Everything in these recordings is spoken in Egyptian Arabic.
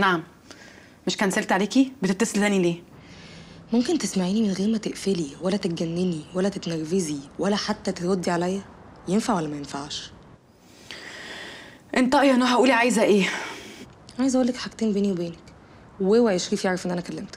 نعم مش كنسلت عليكي بتتصلي تاني ليه ممكن تسمعيني من غير ما تقفلي ولا تتجنني ولا تتنرفزي ولا حتى تردي عليا ينفع ولا ما ينفعش انت يا نهى قولي عايزه ايه عايزه اقول لك حاجتين بيني وبينك واوعي شريف يعرف ان انا كلمتك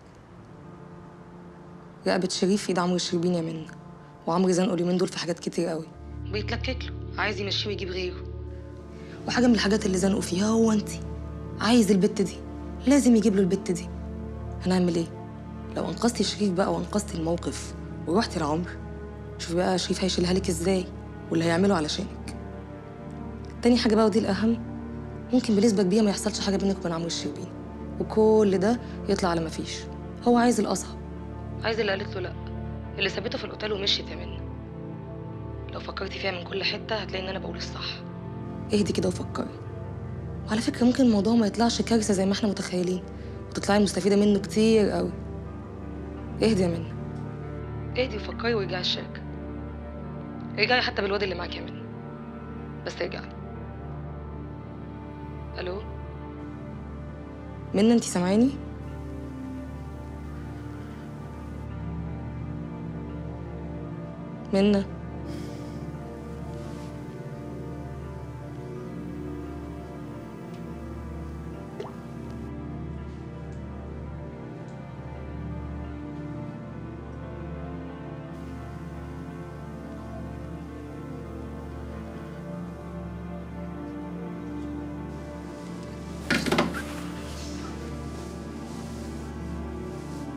رقبة شريف في ايد عمرو الشربيني يا منى وعمرو زنقه اليومين دول في حاجات كتير قوي بيتلكك له عايز يمشيه ويجيب غيره وحاجه من الحاجات اللي زنقوا فيها هو انت عايز البت دي لازم يجيب له البت دي هنعمل ايه لو انقذتي شريف بقى وانقذتي الموقف ورحتي لعمرو شوفي بقى شريف هيشيلها لك ازاي واللي هيعمله علشانك تاني حاجه بقى ودي الاهم ممكن بنسبه كبيره ما يحصلش حاجه بينك وبين عمرو الشربيني وكل ده يطلع على ما فيش هو عايز الاصعب عايز اللي قالت له لا اللي سابته في الاوتيل ومشيت يا منى لو فكرتي فيها من كل حته هتلاقي ان انا بقول الصح اهدي كده وفكري وعلى فكره ممكن الموضوع ما يطلعش كارثه زي ما احنا متخيلين وتطلعي مستفيده منه كتير قوي اهدي يا منى اهدي وفكري وارجعي الشركه ارجعي حتى بالواد اللي معاك يا منى بس ارجعي الو منى انت سامعاني منى